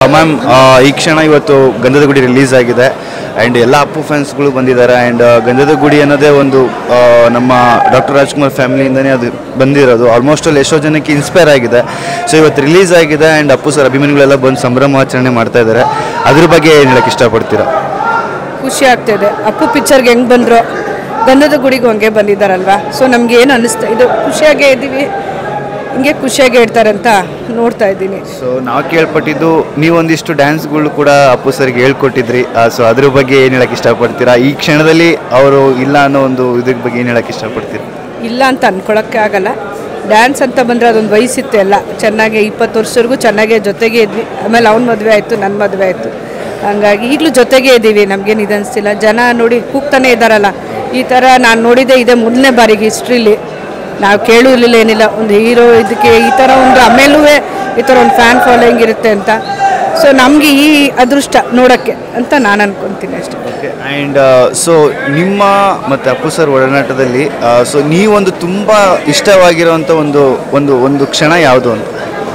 Ma'am ಈ ಕ್ಷಣ ಇವತ್ತು ಗಂಧದ ಗುಡಿ ರಿಲೀಸ್ ಆಗಿದೆ ಆ್ಯಂಡ್ ಎಲ್ಲ ಅಪ್ಪು ಫ್ಯಾನ್ಸ್ಗಳು ಬಂದಿದ್ದಾರೆ ಆ್ಯಂಡ್ ಗಂಧದ ಗುಡಿ ಅನ್ನೋದೇ ಒಂದು ಆ, ನಮ್ಮ ಡಾಕ್ಟರ್ ರಾಜ್ಕುಮಾರ್ ಫ್ಯಾಮಿಲಿಯಿಂದನೇ ಅದು ಬಂದಿರೋದು ಆಲ್ಮೋಸ್ಟ್ ಅಲ್ಲಿ ಎಷ್ಟೋ ಜನಕ್ಕೆ ಇನ್ಸ್ಪೈರ್ ಆಗಿದೆ ಸೊ ಇವತ್ತು ರಿಲೀಸ್ ಆಗಿದೆ ಆ್ಯಂಡ್ ಅಪ್ಪು ಸರ್ ಅಭಿಮಾನಿಗಳೆಲ್ಲ ಬಂದು ಸಂಭ್ರಮಾಚರಣೆ ಮಾಡ್ತಾ ಇದ್ದಾರೆ ಅದ್ರ ಬಗ್ಗೆ ಏನು ಹೇಳಕ್ಕೆ ಇಷ್ಟಪಡ್ತೀರಾ ಖುಷಿ ಆಗ್ತಿದೆ ಅಪ್ಪು ಪಿಕ್ಚರ್ಗೆ ಹೆಂಗೆ ಬಂದರು ಗಂಧದ ಗುಡಿಗೂ ಹಂಗೆ ಬಂದಿದ್ದಾರಲ್ವಾ ಸೊ ನಮ್ಗೆ ಏನು ಅನ್ನಿಸ್ತಾ ಇದು ಖುಷಿಯಾಗೇ ಇದ್ದೀವಿ ಹಿಂಗೆ ಖುಷಿಯಾಗಿ ಇರ್ತಾರೆ ಅಂತ ನೋಡ್ತಾ ಇದ್ದೀನಿ ಸೊ ನಾವು ಕೇಳ್ಪಟ್ಟಿದ್ದು ನೀವೊಂದಿಷ್ಟು ಡ್ಯಾನ್ಸ್ಗಳು ಕೂಡ ಅಪ್ಪು ಸರ್ಗೆ ಹೇಳ್ಕೊಟ್ಟಿದ್ರಿ ಸೊ ಅದ್ರ ಬಗ್ಗೆ ಏನು ಹೇಳಕ್ಕೆ ಇಷ್ಟಪಡ್ತೀರಾ ಈ ಕ್ಷಣದಲ್ಲಿ ಅವರು ಇಲ್ಲ ಅನ್ನೋ ಒಂದು ಇದ್ರ ಬಗ್ಗೆ ಏನು ಹೇಳಕ್ಕೆ ಇಷ್ಟಪಡ್ತೀರಾ ಇಲ್ಲ ಅಂತ ಅನ್ಕೊಳಕ್ಕೆ ಆಗಲ್ಲ ಡ್ಯಾನ್ಸ್ ಅಂತ ಬಂದರೆ ಅದೊಂದು ವಯಸ್ಸಿತ್ತು ಎಲ್ಲ ಚೆನ್ನಾಗಿ ಇಪ್ಪತ್ತು ವರ್ಷವರೆಗೂ ಚೆನ್ನಾಗೇ ಜೊತೆಗೆ ಇದ್ವಿ ಆಮೇಲೆ ಅವ್ನ ಮದುವೆ ಆಯಿತು ನನ್ನ ಮದುವೆ ಆಯಿತು ಹಂಗಾಗಿ ಈಗಲೂ ಜೊತೆಗೆ ಇದ್ದೀವಿ ನಮಗೇನು ಇದು ಅನಿಸ್ತಿಲ್ಲ ಜನ ನೋಡಿ ಕೂಗ್ತಾನೆ ಇದ್ದಾರಲ್ಲ ಈ ಥರ ನಾನು ನೋಡಿದ್ದೆ ಇದೆ ಮೊದಲನೇ ಬಾರಿಗೆ ಹಿಸ್ಟ್ರಿಲಿ ನಾವು ಕೇಳಿರ್ಲಿಲ್ಲ ಏನಿಲ್ಲ ಒಂದು ಹೀರೋ ಇದಕ್ಕೆ ಈ ಥರ ಒಂದು ಆಮೇಲೂ ಈ ಥರ ಒಂದು ಫ್ಯಾನ್ ಫಾಲೋಯಿಂಗ್ ಇರುತ್ತೆ ಅಂತ ಸೊ ನಮಗೆ ಈ ಅದೃಷ್ಟ ನೋಡೋಕ್ಕೆ ಅಂತ ನಾನು ಅನ್ಕೊತೀನಿ ಅಷ್ಟೇ ಓಕೆ ಆ್ಯಂಡ್ ಸೊ ನಿಮ್ಮ ಮತ್ತು ಅಪ್ಪು ಸರ್ ಒಡನಾಟದಲ್ಲಿ ಸೊ ನೀವೊಂದು ತುಂಬ ಇಷ್ಟವಾಗಿರುವಂಥ ಒಂದು ಒಂದು ಒಂದು ಕ್ಷಣ ಯಾವುದು ಅಂತ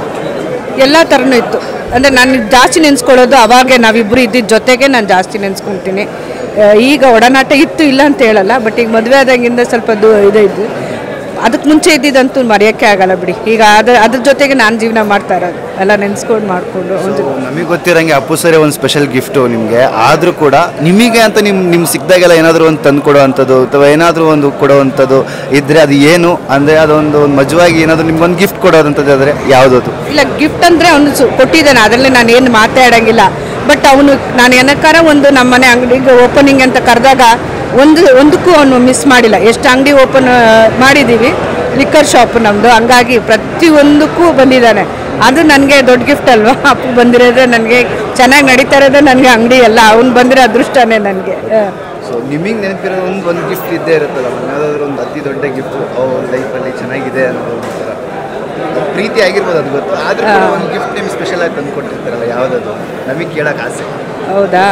ಎಲ್ಲ ಥರನೂ ಇತ್ತು ಅಂದರೆ ನಾನು ಜಾಸ್ತಿ ನೆನೆಸ್ಕೊಳ್ಳೋದು ಅವಾಗೆ ನಾವಿಬ್ಬರು ಇದ್ದಿದ್ದ ಜೊತೆಗೆ ನಾನು ಜಾಸ್ತಿ ನೆನೆಸ್ಕೊಳ್ತೀನಿ ಆ, ಈಗ ಒಡನಾಟ ಇತ್ತು ಇಲ್ಲ ಅಂತ ಹೇಳಲ್ಲ ಬಟ್ ಈಗ ಮದುವೆ ಆದಾಗಿಂದ ಸ್ವಲ್ಪ ದೂ ಇದೆ ಇದ್ದು ಅದಕ್ಕೆ ಮುಂಚೆ ಇದ್ದಿದ್ದಂತೂ ಮರೆಯೋಕ್ಕೆ ಆಗಲ್ಲ ಬಿಡಿ ಈಗ ಅದ್ರ ಅದ್ರ ಜೊತೆಗೆ ನಾನು ಜೀವನ ಮಾಡ್ತಾ ಇರೋದು ಎಲ್ಲ ನೆನೆಸ್ಕೊಂಡು ಮಾಡಿಕೊಂಡು ಒಂದು ನಮಗೆ ಗೊತ್ತಿರಂಗೆ ಅಪ್ಪು ಸರೇ ಒಂದು ಸ್ಪೆಷಲ್ ಗಿಫ್ಟು ನಿಮಗೆ ಆದರೂ ಕೂಡ ನಿಮಗೆ ಅಂತ ನಿಮ್ಮ ನಿಮ್ಮ ಸಿಕ್ಕಿದಾಗೆಲ್ಲ ಏನಾದರೂ ಒಂದು ತಂದು ಕೊಡೋವಂಥದ್ದು ಅಥವಾ ಏನಾದರೂ ಒಂದು ಕೊಡೋವಂಥದ್ದು ಇದ್ದರೆ ಅದು ಏನು ಅಂದರೆ ಅದೊಂದು ಒಂದು ಮಜವಾಗಿ ಏನಾದರೂ ನಿಮ್ಗೊಂದು ಗಿಫ್ಟ್ ಕೊಡೋದಂಥದ್ದು ಆದರೆ ಯಾವುದದು ಇಲ್ಲ ಗಿಫ್ಟ್ ಅಂದರೆ ಅವನು ಸು ಕೊಟ್ಟಿದ್ದಾನೆ ಅದರಲ್ಲಿ ನಾನು ಏನು ಮಾತಾಡಂಗಿಲ್ಲ ಬಟ್ ಅವನು ನಾನು ಏನಕ್ಕಾರ ಒಂದು ನಮ್ಮನೆ ಅಂಗಡಿಗೆ ಓಪನಿಂಗ್ ಅಂತ ಕರೆದಾಗ ಒಂದು ಒಂದಕ್ಕೂ ಅವನು ಮಿಸ್ ಮಾಡಿಲ್ಲ ಎಷ್ಟು ಅಂಗಡಿ ಓಪನ್ ಮಾಡಿದ್ದೀವಿ ಲಿಕ್ಕರ್ ಶಾಪ್ ನಮ್ಮದು ಹಂಗಾಗಿ ಪ್ರತಿಯೊಂದಕ್ಕೂ ಬಂದಿದ್ದಾನೆ ಅದು ನನಗೆ ದೊಡ್ಡ ಗಿಫ್ಟ್ ಅಲ್ವಾ ಅಪ್ಪು ಬಂದಿರೋದೇ ನನಗೆ ಚೆನ್ನಾಗಿ ನಡೀತಾ ಇರೋದೇ ನನಗೆ ಅಂಗಡಿ ಎಲ್ಲ ಅವ್ನು ಬಂದಿರೋ ಅದೃಷ್ಟನೇ ನನಗೆ ಸೊ ನಿಮಗೆ ನೆನಪಿರೋ ಒಂದು ಒಂದು ಗಿಫ್ಟ್ ಇದ್ದೇ ಇರುತ್ತಲ್ಲ ಯಾವುದಾದ್ರೂ ಒಂದು ಅತಿ ದೊಡ್ಡ ಗಿಫ್ಟ್ ಅವ್ರ ಲೈಫಲ್ಲಿ ಚೆನ್ನಾಗಿದೆ ಅನ್ನೋದು ಒಂಥರ ಅದು ಪ್ರೀತಿ ಆಗಿರ್ಬೋದು ಅದು ಗೊತ್ತು ಆದರೂ ಕೂಡ ಒಂದು ಗಿಫ್ಟ್ ನಿಮ್ಗೆ ಸ್ಪೆಷಲ್ ಆಗಿ ತಂದು ಕೊಟ್ಟಿರ್ತಾರಲ್ಲ ಯಾವುದದು ನಮಗೆ ಕೇಳೋಕೆ ಆಸೆ ಹೌದಾ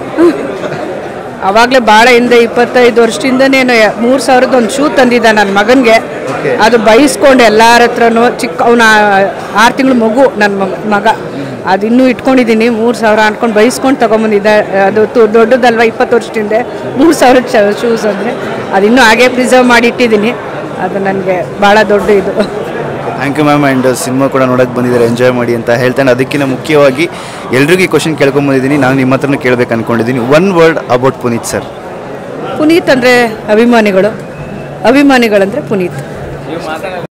ಅವಾಗಲೇ ಭಾಳ ಹಿಂದೆ ಇಪ್ಪತ್ತೈದು ವರ್ಷದಿಂದನೇ ಮೂರು ಸಾವಿರದ ಒಂದು ಶೂ ತಂದಿದ್ದ ನನ್ನ ಮಗನಿಗೆ Okay. ಅದು ಬೈಸ್ಕೊಂಡು ಎಲ್ಲರ ಹತ್ರನೂ ಚಿಕ್ಕ ಅವನ ಆರು ತಿಂಗಳು ಮಗು ನನ್ನ ಮಗ ಮಗ ಅದು ಇನ್ನೂ ಇಟ್ಕೊಂಡಿದ್ದೀನಿ ಮೂರು ಸಾವಿರ ಅನ್ಕೊಂಡು ಬೈಸ್ಕೊಂಡು ತೊಗೊಂಬಂದಿದ್ದೆ ಅದು ತು- ದೊಡ್ಡದಲ್ವ ಇಪ್ಪತ್ತು ವರ್ಷದಿಂದ ಮೂರು ಸಾವಿರ ಶೂಸ್ ಅಂದರೆ ಅದು ಇನ್ನೂ ಹಾಗೆ ಪ್ರಿಸರ್ವ್ ಮಾಡಿ ಇಟ್ಟಿದ್ದೀನಿ ಅದು ನನಗೆ ಭಾಳ ದೊಡ್ಡ ಇದು thank you ma'am and cinema ಕೂಡ ನೋಡೋಕೆ ಬಂದಿದ್ದಾರೆ ಎಂಜಾಯ್ ಮಾಡಿ ಅಂತ ಹೇಳ್ತಾನೆ ಅದಕ್ಕಿಂತ ಮುಖ್ಯವಾಗಿ ಎಲ್ರಿಗೂ ಈ ಕ್ವಶನ್ ಕೇಳ್ಕೊಂಬಂದಿದ್ದೀನಿ ನಾನು ನಿಮ್ಮ ಹತ್ರನೂ ಕೇಳಬೇಕು ಅಂದ್ಕೊಂಡಿದ್ದೀನಿ one word about Puneeth sir Puneeth ಅಂದರೆ ಅಭಿಮಾನಿಗಳು ಅಭಿಮಾನಿಗಳಂದರೆ ಪುನೀತ್